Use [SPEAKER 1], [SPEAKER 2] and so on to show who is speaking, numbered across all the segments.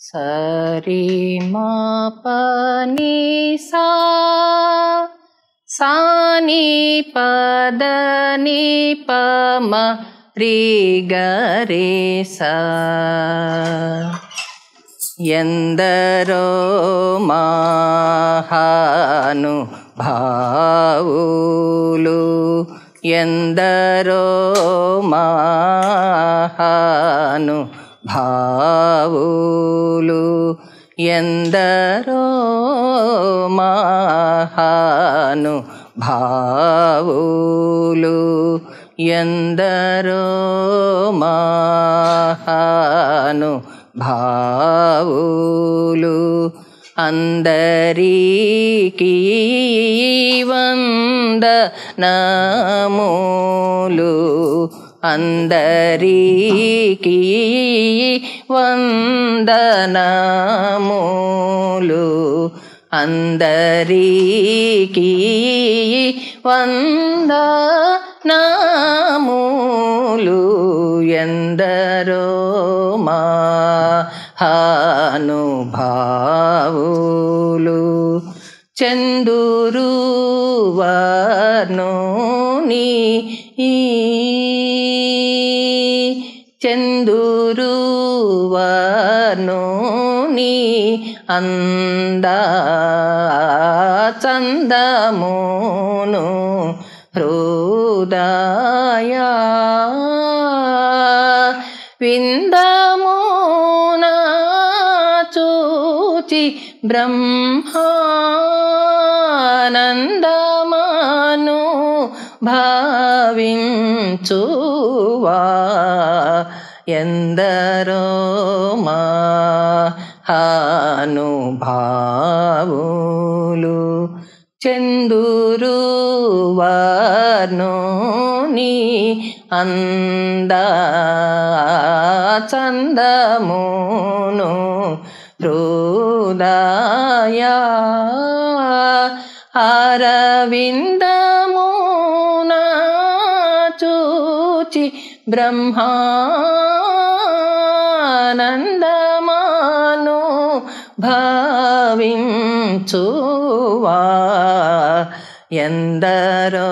[SPEAKER 1] సరి మా పని సా సాని పదని పమ రి గరి సా ఎందరో మహాను భావులు ఎందరో మహాను భావులు ఎందరో మహాను భావులు ఎందరో మహాను భావులు అందరికీ వందనములు అందరికీ వందనములు అందరికీ వందనములు ఎందరో మహానుభావులు చందురు వర్ణోని చందురు వర్ణోని అంద చందమును హృదయ విందమున చూచి బ్రహ్మానందమను భావించువా ఎందరో మహానుభావులు చందురు వర్ణోని అంద చందమును హృదయ అరవిందమున చూచి బ్రహ్మానందమాను భావించువా ఎందరో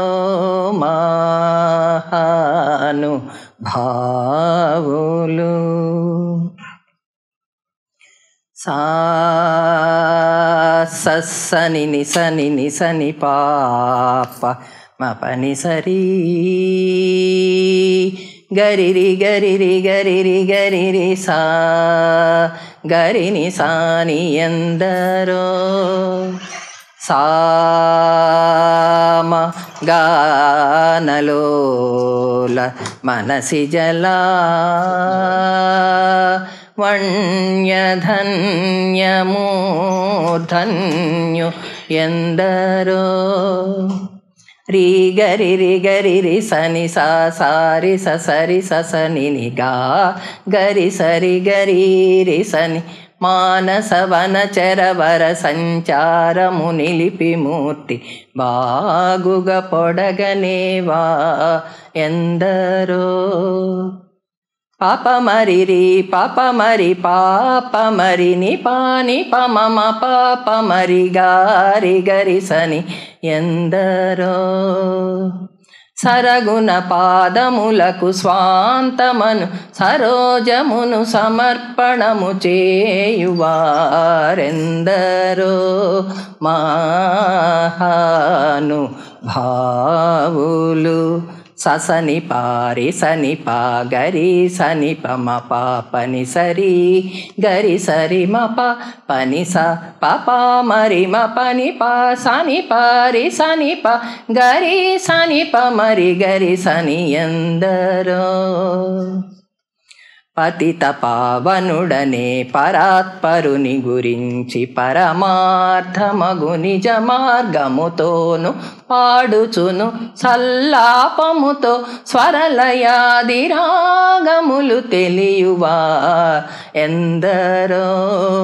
[SPEAKER 1] మహాను భావులు సా సని నిసని నిసని పాప మపని సరి గరిరి గరిరి గరిరి గరిరి సా గరిని సాని ఎందరో సామ గానలోల మనసి జలా వణ్యధన్యమూర్ధన్యు ఎందరో రి గరి రి గరి రి సని సా సారి స సరి స సని ని గా గరి సరి గరి రి సని మానస వనచరవర సంచారము నిలిపి మూర్తి బాగుగ పొడగనేవా ఎందరో పాప మరి రి పాప మరి పాప మరి ని పాని పమమ పాప మరి గారి గరి సని ఎందరో సరగుణ పాదములకు స్వాంతమను సరోజమును సమర్పణము చేయువారెందరో మాహాను భావులు ససని పారి సని పా గరి సని పమ పా పని సరి గరి సరి మ ప పని స ప ప మరి మ పని ప సని పారి సని ప గరి సని ప మరి గరి సని ఎందరో పతిత పావనుడనే పరాత్పరుని గురించి పరమార్థమగు నిజ మార్గముతోను పాడుచును సల్లాపముతో స్వరలయాది రాగములు తెలియువా ఎందరో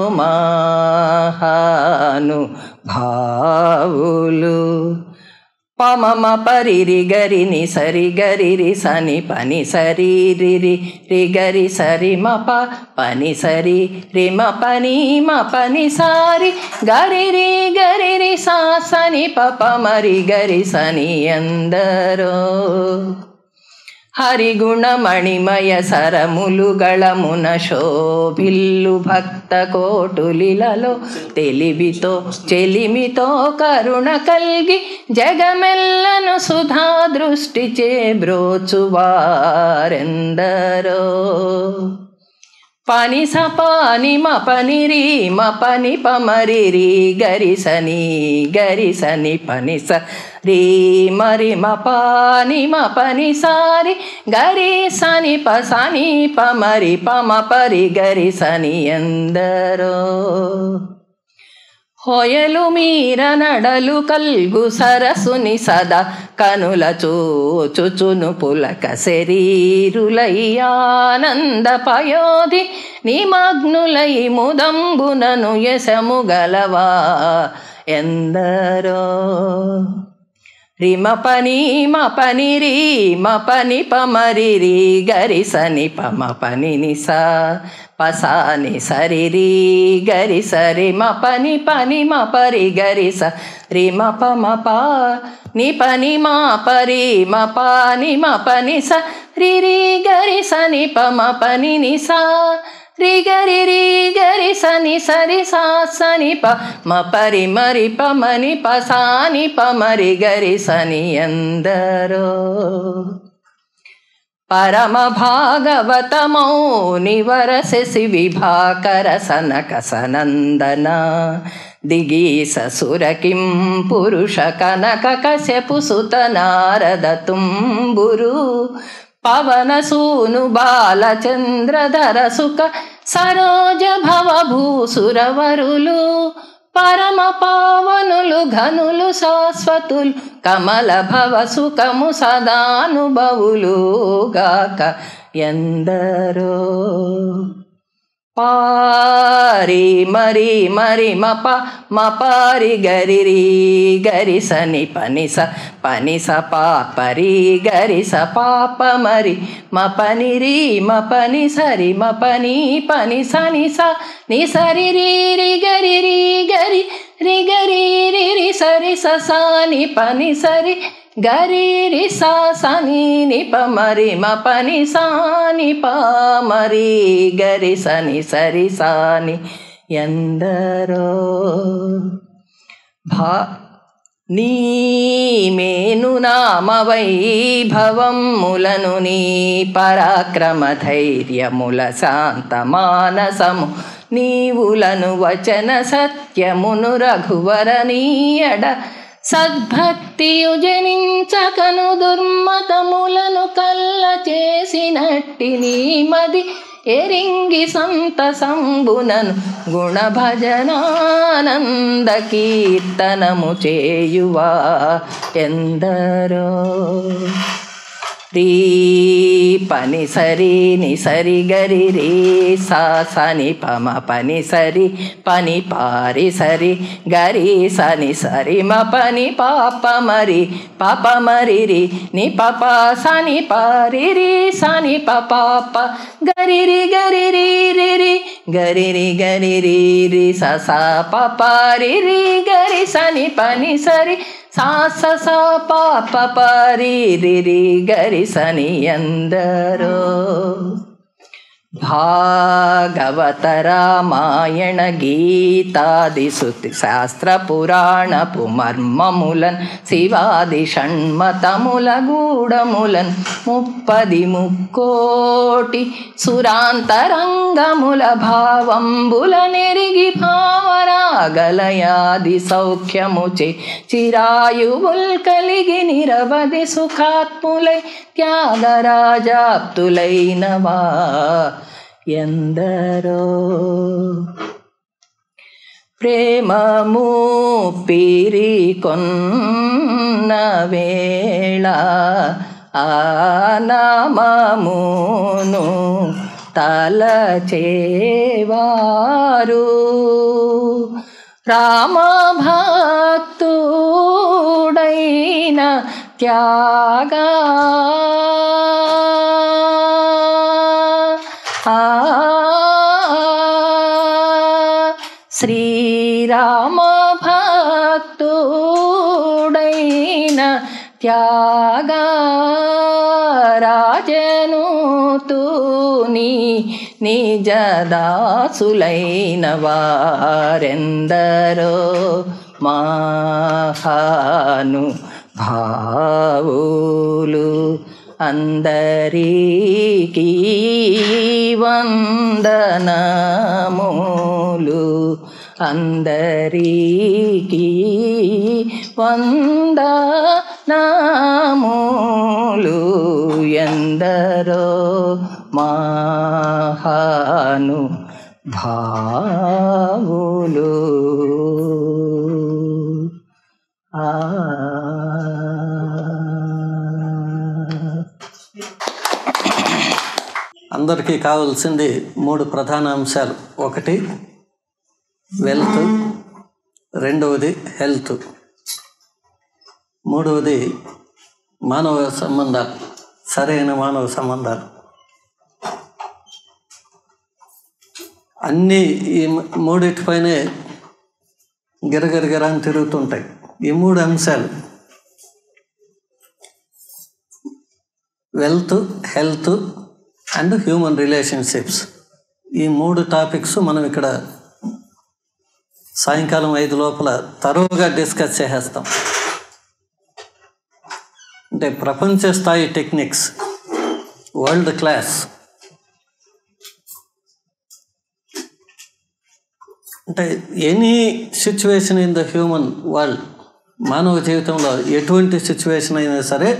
[SPEAKER 1] మాహాను భావులు పమమ పరిరి గరి ని సరి గరి రి సని పని సరి రి రి రి గరి సరి మ ప పని సరి రి మ పని మ పని సారి గరి రి గరి రి సా సని ప ప మరి గరి సని ఎందరో హరిగుణమణిమయ సరములుగళమున శోభిల్లు భక్త కోటులిలలో తెలివితో చెలిమితో కరుణ కల్గి జగమెల్లను సుధా దృష్టి చే బ్రోచువారెందరో పని స పాని మ పని రి మ పని ప మరి రి గరి సని గరి సని పని స రి మరి మ పాని మ పని సారి గరి సని ప సని ప మరి ప మ పరి గరి సని ఎందరో హొయలు మీర నడలు కల్గు సరసుని సదా కనుల చూచుచును పులక శరీరులై ఆనంద పయోధి నిమగ్నులై ముదంబునను యశము గలవా ఎందరో రిమ పని మ పని రి మ పని ప మరి రి గరి సని ప మ పని ని సా పసాని సరి రి గరి సరి మ పని పని మ పరి గరి స రి మ ప మ ప ని పని మా పరి మ ప ని మ పని స రి రి గరి సని ప మ పని ని సా రి గరి రి గరి సని సరి సా సని ప మ పరి మరి ప మని ప సాని ప మరి గరి సని ఎందరో పరమ భాగవతమౌ నివరసెసి విభాకర సనక సనందన దిగీస సురకిం పురుష కనక కశ్యపు సుత నారద తుంబురు పవన సూను బాలచంద్రధర సుఖ సరోజ భవ భూసురవరులు పరమ పావనులు ఘనులు శాశ్వతులు కమల భవ సుఖము సదానుభవులు గాక ఎందరో పారి మరి మరి మప మపారి గరి రి గరి సని పని స పని స పా పరి గరి స పాప మరి మ పని రి మ పని సరి మ పని పని సని స ని సరి రి రి గరి రి గరి రి గరి రి రి సరి స సా ని పని సరి గరి రి సా సని ని ప మరి మ పని సాని ప మరి గరి సని సరి సాని ఎందరో భా నీ మేను నామ వైభవములను నీ పరాక్రమ ధైర్యముల శాంత మానసము నీవులను వచన సత్యమును రఘువర నీయడ సద్భక్తియు జనించకను దుర్మతములను కల్ల చేసినట్టి నీ మది ఎరింగి సంత సంబునను గుణ భజనానంద కీర్తనము చేయువా ఎందరో రీ పని సరి ని సరి గరి రే సా సని పమ పని సరి పని పారి సరి గరి సని సరి మ పని పాప మరి పాప మరి రి ని పప సని పారి రి సని పాప గరి రి గరి రి రి రి గరి రి గరి రి రి స సా పప రి రి గరి సని పని సరి సా స స పాప పరి రి రి గరి సని ఎందరో భాగవత రామాయణ గీతాది శృతి శాస్త్ర పురాణపు మర్మములన్ శివాది షణ్మతముల గూఢములన్ ముప్పది ముక్కోటి సురాంతరంగముల భావంబుల నెరిగి భావరాగలయాది సౌఖ్యముచే చిరాయువుల్ కలిగి నిరవధి సుఖాత్ములై త్యాగరాజాప్తులైనవా ఎందరో ప్రేమము పీరి కొన్న వేళ ఆ నామమును తలచేవారు రామ భక్తుడైన త్యాగా ఆ శ్రీరామ భక్తుడైన త్యాగా రాజను తూని నిజదాసులైన వారెందరో మహాను భావులు అందరికీ వందనములు అందరికీ వందనములు ఎందరో మహాను భావులు ఆ
[SPEAKER 2] అందరికీ కావాల్సింది మూడు ప్రధాన అంశాలు ఒకటి వెల్త్ రెండవది హెల్త్ మూడవది మానవ సంబంధాలు సరైన మానవ సంబంధాలు అన్నీ ఈ మూడిటిపైనే గిరగిరగిర అని తిరుగుతుంటాయి ఈ మూడు అంశాలు wealth health and human relationships ఈ మూడు టాపిక్స్ మనం ఇక్కడ సాయంకాలం ఐదు లోపల తరువుగా డిస్కస్ చేసేస్తాం అంటే ప్రపంచ స్థాయి టెక్నిక్స్ వరల్డ్ క్లాస్ అంటే any situation in the human world మానవ జీవితంలో ఎటువంటి సిచ్యువేషన్ అయినా సరే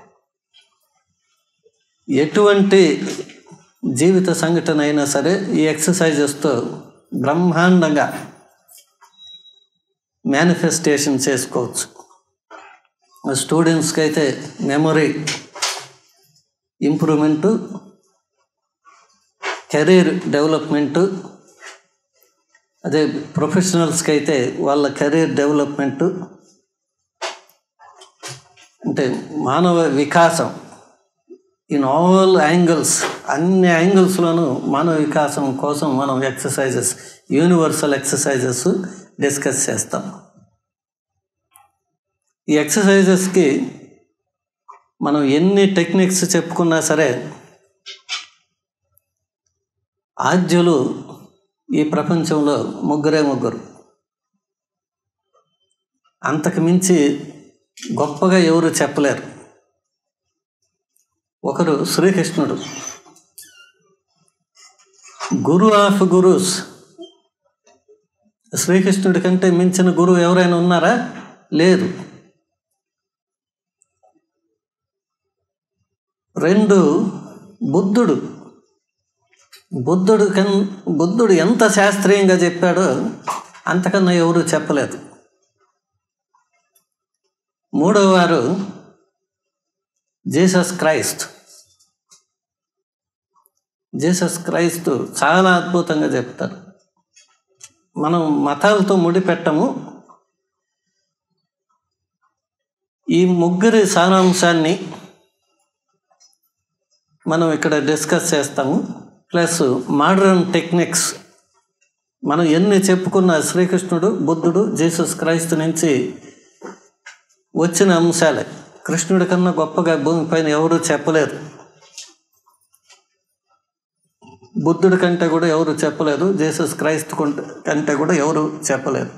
[SPEAKER 2] ఎటువంటి జీవిత సంఘటన అయినా సరే ఈ ఎక్సర్సైజెస్తో బ్రహ్మాండంగా మేనిఫెస్టేషన్ చేసుకోవచ్చు స్టూడెంట్స్కి అయితే మెమొరీ ఇంప్రూవ్మెంటు కెరీర్ డెవలప్మెంటు అదే ప్రొఫెషనల్స్కి అయితే వాళ్ళ కెరీర్ డెవలప్మెంటు అంటే మానవ వికాసం ఇన్ ఆల్ యాంగిల్స్ అన్ని యాంగిల్స్లోనూ మానవ వికాసం కోసం మనం ఎక్సర్సైజెస్ యూనివర్సల్ ఎక్సర్సైజెస్ డిస్కస్ చేస్తాం ఈ ఎక్సర్సైజెస్కి మనం ఎన్ని టెక్నిక్స్ చెప్పుకున్నా సరే ఆద్యులు ఈ ప్రపంచంలో ముగ్గురే ముగ్గురు అంతకు మించి గొప్పగా ఎవరు చెప్పలేరు ఒకరు శ్రీకృష్ణుడు గురు ఆఫ్ గురుస్ శ్రీకృష్ణుడి కంటే మించిన గురువు ఎవరైనా ఉన్నారా లేదు రెండు బుద్ధుడు బుద్ధుడు కన్ బుద్ధుడు ఎంత శాస్త్రీయంగా చెప్పాడో అంతకన్నా ఎవరు చెప్పలేదు మూడవ వారు జీసస్ క్రైస్ట్ జీసస్ క్రైస్తు చాలా అద్భుతంగా చెప్తారు మనం మతాలతో ముడిపెట్టము ఈ ముగ్గురి సారాంశాన్ని మనం ఇక్కడ డిస్కస్ చేస్తాము ప్లస్ మోడర్న్ టెక్నిక్స్ మనం ఎన్ని చెప్పుకున్న శ్రీకృష్ణుడు బుద్ధుడు జీసస్ క్రైస్తు నుంచి వచ్చిన అంశాలే కృష్ణుడి కన్నా గొప్పగా భూమిపైన ఎవరు చెప్పలేరు బుద్ధుడి కంటే కూడా ఎవరు చెప్పలేదు జీసస్ క్రైస్తు కంటే కూడా ఎవరు చెప్పలేరు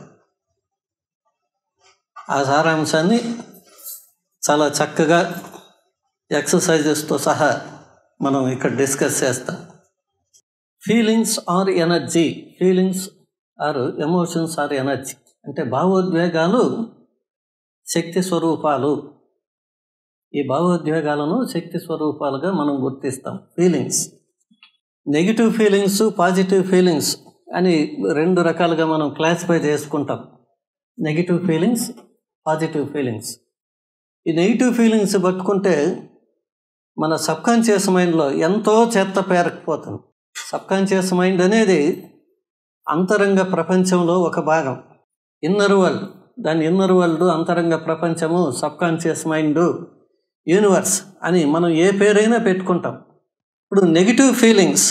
[SPEAKER 2] ఆ సారాంశాన్ని చాలా చక్కగా ఎక్సర్సైజెస్తో సహా మనం ఇక్కడ డిస్కస్ చేస్తాం feelings are energy feelings are emotions are energy అంటే భావోద్వేగాలు శక్తి స్వరూపాలు ఈ భావోద్వేగాలను శక్తి స్వరూపాలుగా మనం గుర్తిస్తాం feelings negative feelings positive feelings అని రెండు రకాలుగా మనం క్లాసిఫై చేసుకుంటాం నెగిటివ్ ఫీలింగ్స్ పాజిటివ్ ఫీలింగ్స్ ఈ నెగిటివ్ ఫీలింగ్స్ పట్టుకుంటే మన సబ్కాన్షియస్ మైండ్లో ఎంతో చెత్త పేరకపోతుంది సబ్కాన్షియస్ మైండ్ అనేది అంతరంగ ప్రపంచంలో ఒక భాగం ఇన్నర్ వరల్డ్ దాని ఇన్నర్ వరల్డ్ అంతరంగ ప్రపంచము సబ్కాన్షియస్ మైండ్ యూనివర్స్ అని మనం ఏ పేరైనా పెట్టుకుంటాం ఇప్పుడు నెగిటివ్ ఫీలింగ్స్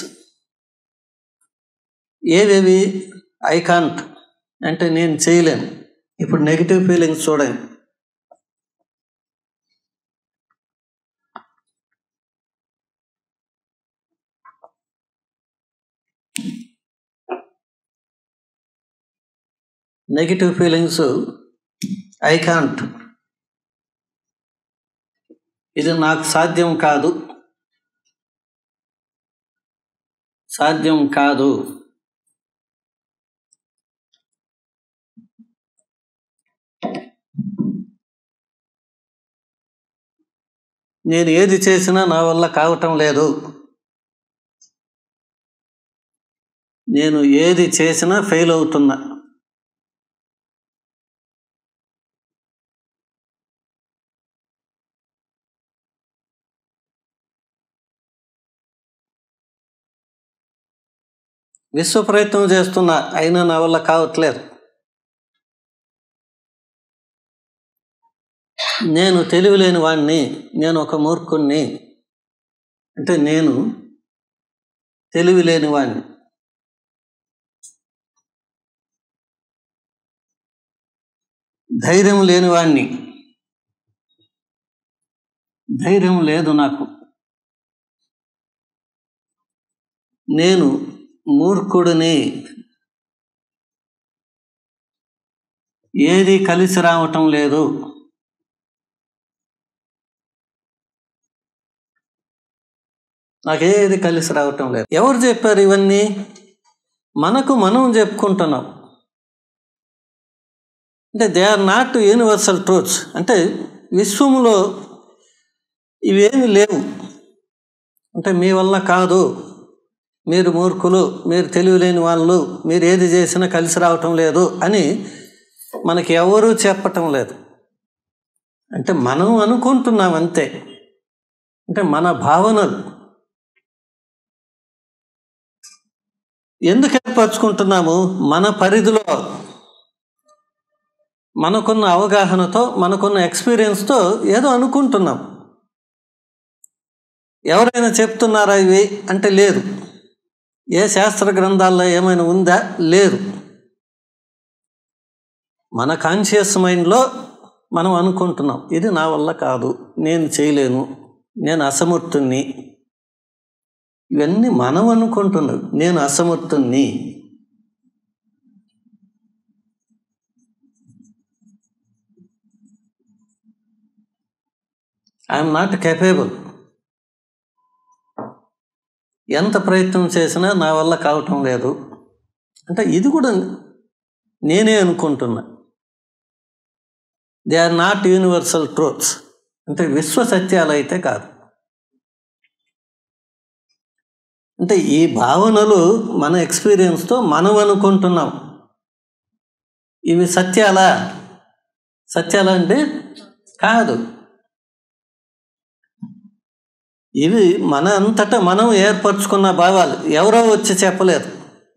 [SPEAKER 2] ఏవేవి ఐ కాంట్ అంటే నేను చేయలేను ఇప్పుడు నెగిటివ్ ఫీలింగ్స్ చూడండి నెగిటివ్ ఫీలింగ్స్ ఐ కాంట్ ఇది నాకు సాధ్యం కాదు సాధ్యం కాదు నేను ఏది చేసినా నా వల్ల కావటం లేదు నేను ఏది చేసినా ఫెయిల్ అవుతున్నా విశ్వ ప్రయత్నం చేస్తున్నా అయినా నా వల్ల కావట్లేదు నేను తెలివిలేని వాణ్ణి నేను ఒక మూర్ఖుణ్ణి అంటే నేను తెలివి లేని వాణ్ణి ధైర్యం లేని వాణ్ణి ధైర్యం లేదు నాకు నేను మూర్ఖుడిని ఏది కలిసి రావటం లేదు నాకేది కలిసి రావటం లేదు ఎవరు చెప్పారు ఇవన్నీ మనకు మనం చెప్పుకుంటున్నాం అంటే they are not universal truths అంటే విశ్వములో ఇవేమి లేవు అంటే మీ వల్ల కాదు మీరు మూర్ఖులు మీరు తెలివిలేని వాళ్ళు మీరు ఏది చేసినా కలిసి రావటం లేదు అని మనకి ఎవరూ చెప్పటం లేదు అంటే మనం అనుకుంటున్నాం అంతే అంటే మన భావనలు ఎందుకు ఏర్పరచుకుంటున్నాము మన పరిధిలో మనకున్న అవగాహనతో మనకున్న ఎక్స్పీరియన్స్తో ఏదో అనుకుంటున్నాం ఎవరైనా చెప్తున్నారా ఇవి అంటే లేదు ఏ శాస్త్ర గ్రంథాల్లో ఏమైనా ఉందా లేదు మన కాన్షియస్ మైండ్లో మనం అనుకుంటున్నాం ఇది నా వల్ల కాదు నేను చేయలేను నేను అసమర్థుణ్ణి ఇవన్నీ మనం అనుకుంటున్నాం నేను అసమర్థుణ్ణి ఐఎమ్ నాట్ కెపేబుల్ ఎంత ప్రయత్నం చేసినా నా వల్ల కావటం లేదు అంటే ఇది కూడా నేనే అనుకుంటున్నా they are not universal truths అంటే విశ్వ సత్యాలు అయితే కాదు అంటే ఈ భావనలు మన ఎక్స్పీరియన్స్తో మనం అనుకుంటున్నాం ఇవి సత్యాలా సత్యాలా అంటే కాదు ఇవి మన అంతటా మనం ఏర్పరచుకున్న భావాలు ఎవరో వచ్చి చెప్పలేదు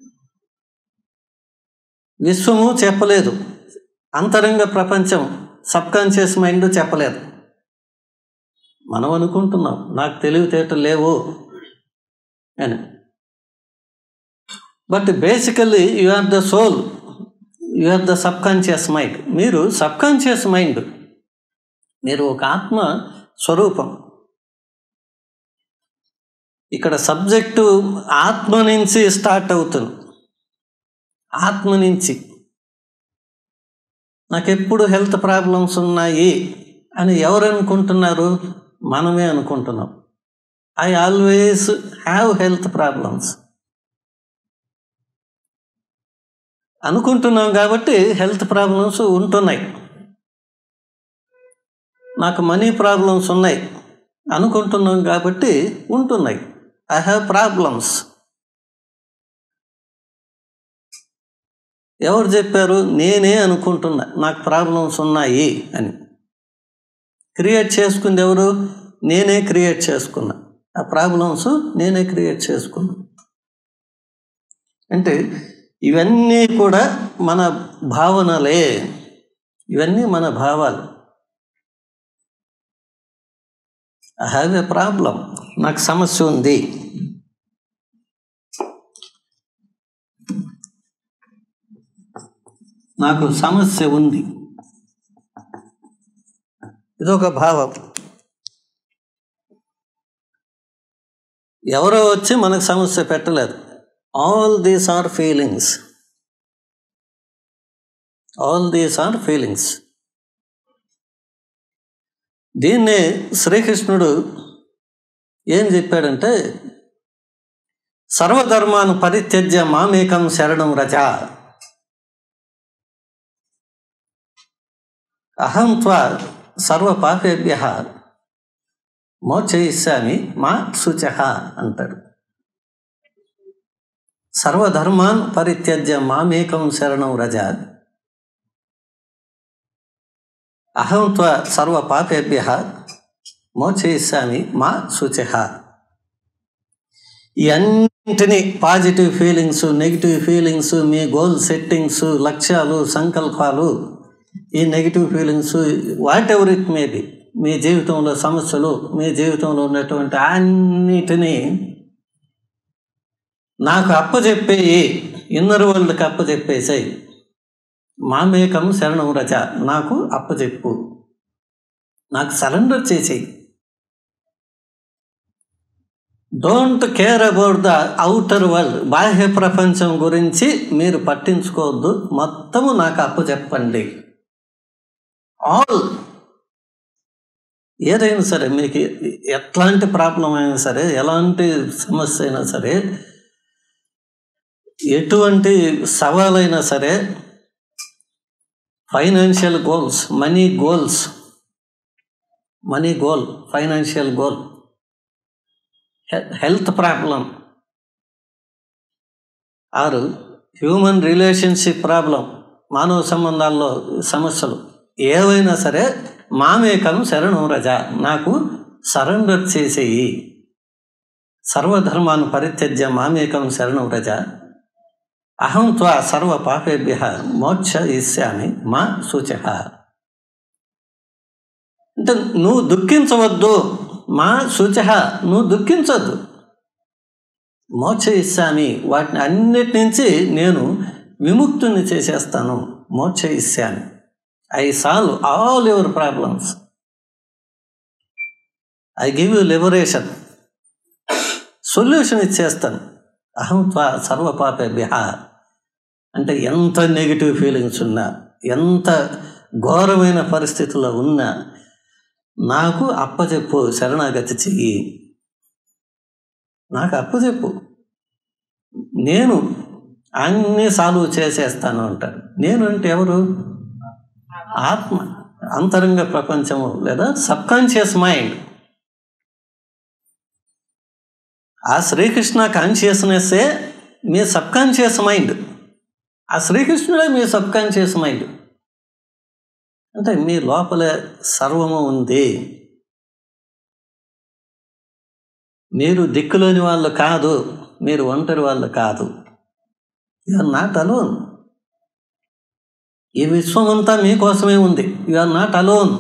[SPEAKER 2] విశ్వము చెప్పలేదు అంతరంగ ప్రపంచం సబ్కాన్షియస్ మైండ్ చెప్పలేదు మనం అనుకుంటున్నాం నాకు తెలివితేటలు లేవు అని but basically you are the soul you are the subconscious mind మీరు సబ్కాన్షియస్ మైండ్ మీరు ఒక ఆత్మ స్వరూపం ఇక్కడ సబ్జెక్టు ఆత్మ నుంచి స్టార్ట్ అవుతుంది ఆత్మ నుంచి నాకెప్పుడు హెల్త్ ప్రాబ్లమ్స్ ఉన్నాయి అని ఎవరు అనుకుంటున్నారు మనమే అనుకుంటున్నాం I always have health problems అనుకుంటున్నాం కాబట్టి హెల్త్ ప్రాబ్లమ్స్ ఉంటున్నాయి నాకు మనీ ప్రాబ్లమ్స్ ఉన్నాయి అనుకుంటున్నాం కాబట్టి ఉంటున్నాయి ఐ హ్యావ్ ప్రాబ్లమ్స్ ఎవరు చెప్పారు నేనే అనుకుంటున్నా నాకు ప్రాబ్లమ్స్ ఉన్నాయి అని క్రియేట్ చేసుకుంది ఎవరు నేనే క్రియేట్ చేసుకున్నా ఆ ప్రాబ్లమ్స్ నేనే క్రియేట్ చేసుకున్నా అంటే ఇవన్నీ కూడా మన భావనలే ఇవన్నీ మన భావాలు ఐ హ్యావ్ ఎ ప్రాబ్లం నాకు సమస్య ఉంది నాకు సమస్య ఉంది ఇదొక భావం ఎవరో వచ్చి మనకు సమస్య పెట్టలేదు all these are feelings all these are feelings దీన్నే శ్రీకృష్ణుడు ఏం చెప్పాడంటే సర్వధర్మాను పరిత్యజ్య మామేకం శరణం రజ అహం త్వా సర్వపాపేభ్య మోచయిష్యామి మా శుచ అంటాడు సర్వధర్మాన్ పరిత్యజ్య మామేకం శరణం రజ అహం త్వ సర్వపాపేభ్య మోచయిష్యామి మా శుచ ఇవన్నింటినీ పాజిటివ్ ఫీలింగ్స్ నెగిటివ్ ఫీలింగ్స్ మీ గోల్ సెట్టింగ్స్ లక్ష్యాలు సంకల్పాలు ఈ negative feelings whatever it may be మీ జీవితంలో సమస్యలు మీ జీవితంలో ఉన్నటువంటి అన్నిటినీ నాకు అప్పచెప్పేయి ఇన్నర్ వరల్డ్కి అప్పచెప్పేసాయి మామేకం శరణం రచ నాకు అప్పచెప్పు నాకు సరెండర్ చేసేయి don't care about the outer world బాహ్య ప్రపంచం గురించి మీరు పట్టించుకోవద్దు మొత్తము నాకు అప్పచెప్పండి ఆల్ ఏదైనా సరే మీకు ఎట్లాంటి ప్రాబ్లం అయినా సరే ఎలాంటి సమస్య అయినా సరే ఎటువంటి సవాలైనా సరే financial goals money goals money goal financial goal health problem ఆరు హ్యూమన్ రిలేషన్షిప్ ప్రాబ్లం మానవ సంబంధాల్లో సమస్యలు ఏవైనా సరే మామేకం శరణం రజ నాకు సరెండర్ చేసేయి సర్వధర్మాన్ని పరిత్యజ్య మామేకం శరణం రజ అహం త్వా సర్వ పాపేభ్య మోక్ష ఇష్యామి మా సూచ అంటే నువ్వు దుఃఖించవద్దు మా సూచ నువ్వు దుఃఖించొద్దు మోక్ష ఇష్యామి వాటిని అన్నిటి నుంచి నేను విముక్తుని చేసేస్తాను మోక్ష ఇష్యామి I solve all your problems I give you liberation solution ఇచ్చేస్తాను అహం త్వా సర్వపాపేభ్య అంటే ఎంత నెగిటివ్ ఫీలింగ్స్ ఉన్నా ఎంత ఘోరమైన పరిస్థితుల్లో ఉన్నా నాకు అప్పచెప్పు శరణాగతి చెయ్యి నాకు అప్పచెప్పు నేను అన్నీ సాల్వ్ చేసేస్తాను అంటారు నేను అంటే ఎవరు ఆత్మ అంతరంగ ప్రపంచము లేదా సబ్కాన్షియస్ మైండ్ ఆ శ్రీకృష్ణ కాన్షియస్నెస్సే మీ సబ్కాన్షియస్ మైండ్ ఆ శ్రీకృష్ణుడే మీ సబ్కాన్షియస్ మైండ్ అంటే మీ లోపల సర్వము ఉంది మీరు దిక్కులోని వాళ్ళు కాదు మీరు ఒంటరి వాళ్ళు కాదు యు ఆర్ నాట్ అలోన్ ఈ విశ్వమంతా మీకోసమే ఉంది యు ఆర్ నాట్ అలోన్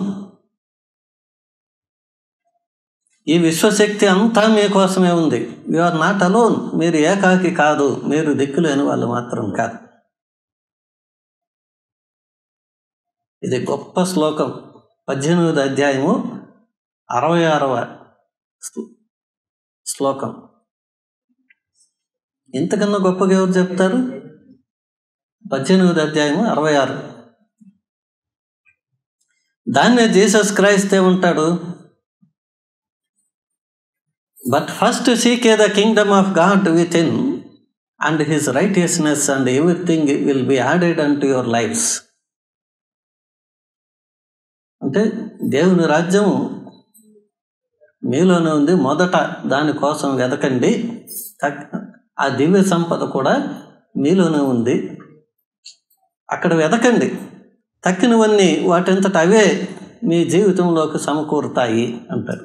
[SPEAKER 2] ఈ విశ్వశక్తి అంతా మీకోసమే ఉంది యు ఆర్ నాట్ అలోన్ మీరు ఏకాకి కాదు మీరు దిక్కులేని వాళ్ళు మాత్రం కాదు ఇది గొప్ప శ్లోకం పద్దెనిమిది అధ్యాయము అరవై ఆరవ శ్లోకం ఇంతకన్నా గొప్పగా ఎవరు చెప్తారు పద్దెనిమిది అధ్యాయము అరవై ఆరు దాన్నే జీసస్ క్రైస్ట్ ఏమంటాడు but first seek the kingdom of God within and his righteousness and everything will be added unto your lifes అంటే దేవుని రాజ్యము మీలోనే ఉంది మొదట దానికోసం వెతకండి ఆ దివ్య సంపద కూడా మీలోనే ఉంది అక్కడ వెతకండి తక్కినవన్నీ వాటంతట అవే మీ జీవితంలోకి సమకూరుతాయి అంటారు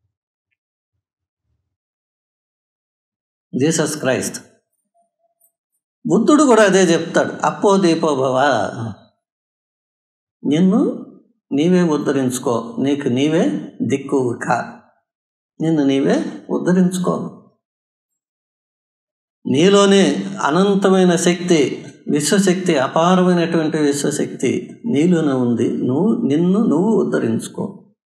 [SPEAKER 2] జీసస్ క్రైస్ట్ బుద్ధుడు కూడా అదే చెప్తాడు అప్పో దీపో భవ నిన్ను నీవే ఉద్ధరించుకో నీకు నీవే దిక్కు కా నిన్ను నీవే ఉద్ధరించుకోవాలి నీలోనే అనంతమైన శక్తి విశ్వశక్తి అపారమైనటువంటి విశ్వశక్తి నీలోనే ఉంది నువ్వు నిన్ను నువ్వు ఉద్ధరించుకో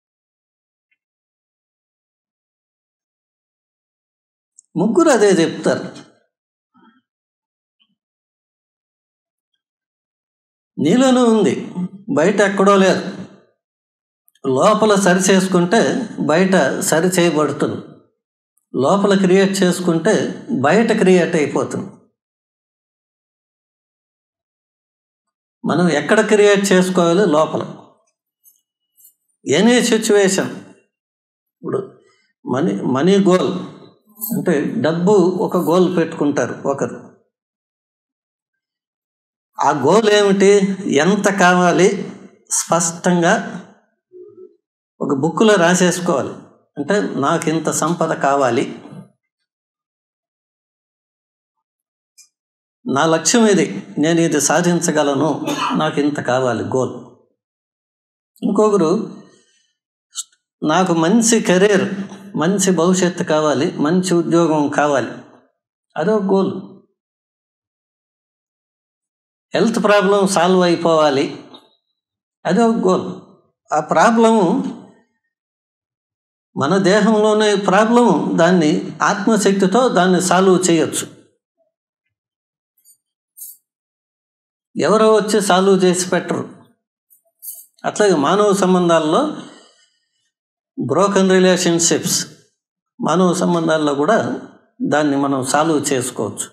[SPEAKER 2] ముగ్గురు అదే చెప్తారు నీలోనే ఉంది బయట ఎక్కడో లేదు లోపల సరి చేసుకుంటే బయట సరి చేయబడుతుంది లోపల క్రియేట్ చేసుకుంటే బయట క్రియేట్ అయిపోతుంది మనం ఎక్కడ క్రియేట్ చేసుకోవాలి లోపల ఎనీ సిచ్యువేషన్ ఇప్పుడు మనీ మనీ గోల్ అంటే డబ్బు ఒక గోల్ పెట్టుకుంటారు ఒకరు ఆ గోల్ ఏమిటి ఎంత కావాలి స్పష్టంగా ఒక బుక్లో రాసేసుకోవాలి అంటే నాకు ఇంత సంపద కావాలి నా లక్ష్యం ఇది నేను ఇది సాధించగలను నాకు ఇంత కావాలి గోల్ ఇంకొకరు నాకు మంచి కెరీర్ మంచి భవిష్యత్తు కావాలి మంచి ఉద్యోగం కావాలి అదో గోల్ హెల్త్ ప్రాబ్లం సాల్వ్ అయిపోవాలి అదో గోల్ ఆ ప్రాబ్లము మన దేహంలోనే ప్రాబ్లం దాన్ని ఆత్మశక్తితో దాన్ని సాల్వ్ చేయొచ్చు ఎవరో వచ్చి సాల్వ్ చేసి పెట్టరు అట్లాగే మానవ సంబంధాల్లో బ్రోకన్ రిలేషన్షిప్స్ మానవ సంబంధాల్లో కూడా దాన్ని మనం సాల్వ్ చేసుకోవచ్చు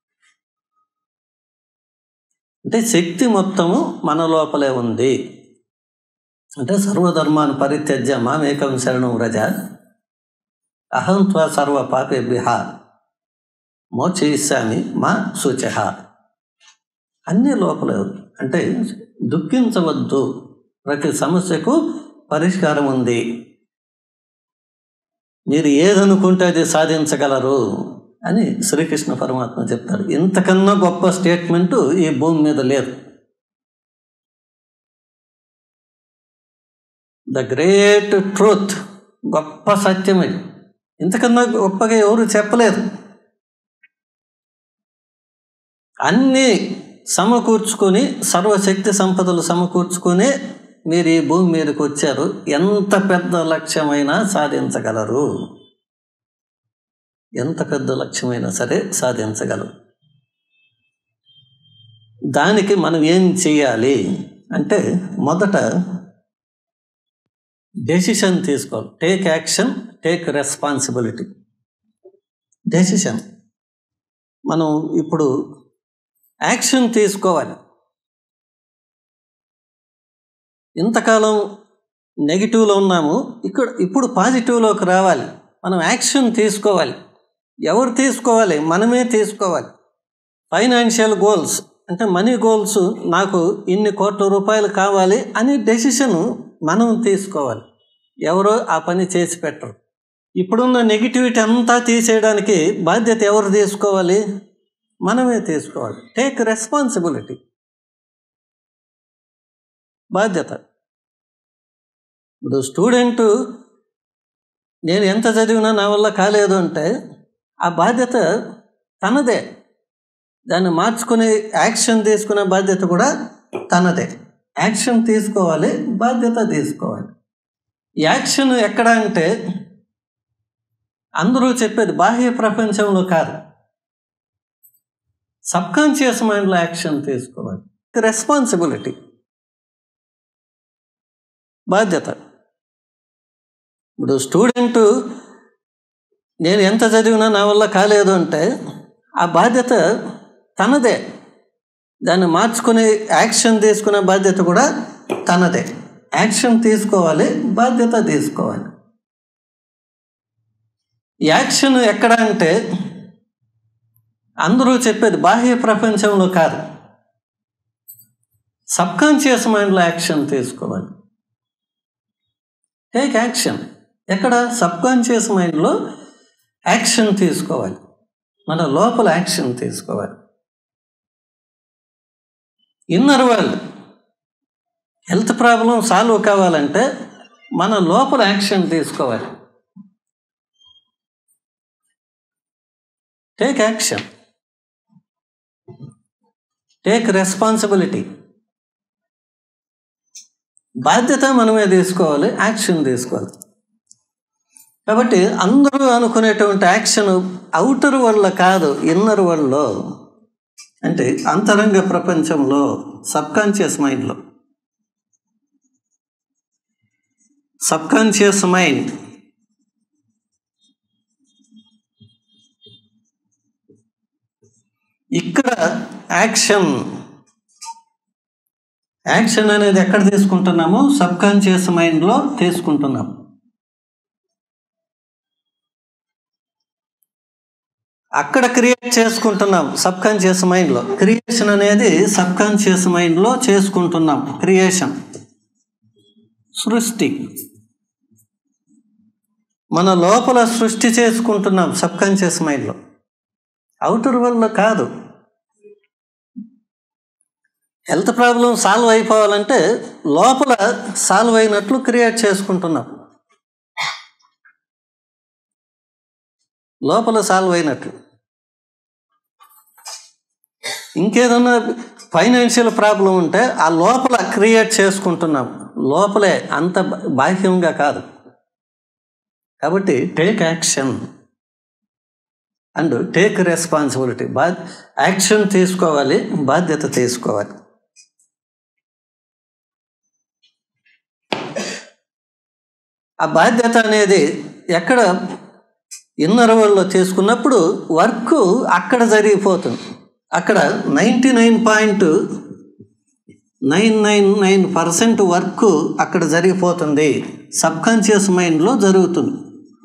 [SPEAKER 2] అంటే శక్తి మొత్తము మన లోపలే ఉంది అంటే సర్వధర్మాన్ని పరిత్యజ్య మామేకం శరణం వ్రజ అహం త్వా సర్వ పాపేభ్య మోక్షయిస్తామి మా సూచ అన్నీ లోపలే ఉంది అంటే దుఃఖించవద్దు ప్రతి సమస్యకు పరిష్కారం ఉంది మీరు ఏదనుకుంటే అది సాధించగలరు అని శ్రీకృష్ణ పరమాత్మ చెప్తారు ఇంతకన్నా గొప్ప స్టేట్మెంటు ఈ భూమి మీద లేదు ద గ్రేట్ ట్రూత్ గొప్ప సత్యం ఇది ఇంతకన్నా గొప్పగా ఎవరు చెప్పలేదు అన్నీ సమకూర్చుకొని సర్వశక్తి సంపదలు సమకూర్చుకొని మీరు ఈ భూమి మీదకి వచ్చారు ఎంత పెద్ద లక్ష్యమైనా సాధించగలరు ఎంత పెద్ద లక్ష్యమైనా సరే సాధించగలరు దానికి మనం ఏం చేయాలి అంటే మొదట డెసిషన్ తీసుకోవాలి take action take responsibility decision మనం ఇప్పుడు యాక్షన్ తీసుకోవాలి ఇంతకాలం నెగిటివ్లో ఉన్నాము ఇక్కడ ఇప్పుడు పాజిటివ్లోకి రావాలి మనం యాక్షన్ తీసుకోవాలి ఎవరు తీసుకోవాలి మనమే తీసుకోవాలి ఫైనాన్షియల్ గోల్స్ అంటే మనీ గోల్స్ నాకు ఇన్ని కోట్ల రూపాయలు కావాలి అని డెసిషన్ మనం తీసుకోవాలి ఎవరో ఆ పని చేసి పెట్టరు ఇప్పుడున్న నెగిటివిటీ అంతా తీసేయడానికి బాధ్యత ఎవరు తీసుకోవాలి మనమే తీసుకోవాలి టేక్ రెస్పాన్సిబిలిటీ బాధ్యత ఇప్పుడు స్టూడెంట్ నేను ఎంత చదివినా నా వల్ల కాలేదు అంటే ఆ బాధ్యత తనదే దాన్ని మార్చుకునే యాక్షన్ తీసుకునే బాధ్యత కూడా తనదే యాక్షన్ తీసుకోవాలి బాధ్యత తీసుకోవాలి యాక్షన్ ఎక్కడ అంటే అందరూ చెప్పేది బాహ్య ప్రపంచంలో కాదు సబ్కాన్షియస్ మైండ్లో యాక్షన్ తీసుకోవాలి రెస్పాన్సిబిలిటీ బాధ్యత ఇప్పుడు స్టూడెంట్ నేను ఎంత చదివినా నా వల్ల కాలేదు అంటే ఆ బాధ్యత తనదే దాన్ని మార్చుకునే యాక్షన్ తీసుకునే బాధ్యత కూడా తనదే యాక్షన్ తీసుకోవాలి బాధ్యత తీసుకోవాలి యాక్షన్ ఎక్కడ అంటే అందరూ చెప్పేది బాహ్య ప్రపంచంలో కాదు సబ్కాన్షియస్ మైండ్లో యాక్షన్ తీసుకోవాలి టేక్ యాక్షన్ ఎక్కడ సబ్కాన్షియస్ మైండ్లో యాక్షన్ తీసుకోవాలి మన లోపల యాక్షన్ తీసుకోవాలి inner world health problem solve కావాలంటే మన లోపల యాక్షన్ తీసుకోవాలి టేక్ యాక్షన్ టేక్ రెస్పాన్సిబిలిటీ బాధ్యత మనమే తీసుకోవాలి యాక్షన్ తీసుకోవాలి కాబట్టి అందరూ అనుకునేటువంటి యాక్షన్ అవుటర్ వల్ల కాదు ఇన్నర్ వరల్డ్లో అంటే అంతరంగ ప్రపంచంలో సబ్కాన్షియస్ మైండ్లో సబ్కాన్షియస్ మైండ్ ఇక్కడ యాక్షన్ యాక్షన్ అనేది ఎక్కడ తీసుకుంటున్నాము సబ్కాన్షియస్ మైండ్లో తీసుకుంటున్నాం అక్కడ క్రియేట్ చేసుకుంటున్నాం సబ్కాన్షియస్ మైండ్లో క్రియేషన్ అనేది సబ్కాన్షియస్ మైండ్లో చేసుకుంటున్నాం క్రియేషన్ సృష్టి మన లోపల సృష్టి చేసుకుంటున్నాం సబ్కాన్షియస్ మైండ్లో అవుటర్ వల్ల కాదు హెల్త్ ప్రాబ్లం సాల్వ్ అయిపోవాలంటే లోపల సాల్వ్ అయినట్లు క్రియేట్ చేసుకుంటున్నాం లోపల సాల్వ్ అయినట్లు ఇంకేదన్నా ఫైనాన్షియల్ ప్రాబ్లం ఉంటే ఆ లోపల క్రియేట్ చేసుకుంటున్నాం లోపలే అంత బాహ్యంగా కాదు కాబట్టి take action and take responsibility బా యాక్షన్ తీసుకోవాలి బాధ్యత తీసుకోవాలి ఆ బాధ్యత అనేది ఎక్కడ ఇన్నర్ వరల్డ్లో చేసుకున్నప్పుడు వర్క్ అక్కడ జరిగిపోతుంది అక్కడ ninety nine point nine nine nine percent work అక్కడ జరిగిపోతుంది సబ్కాన్షియస్ మైండ్లో జరుగుతుంది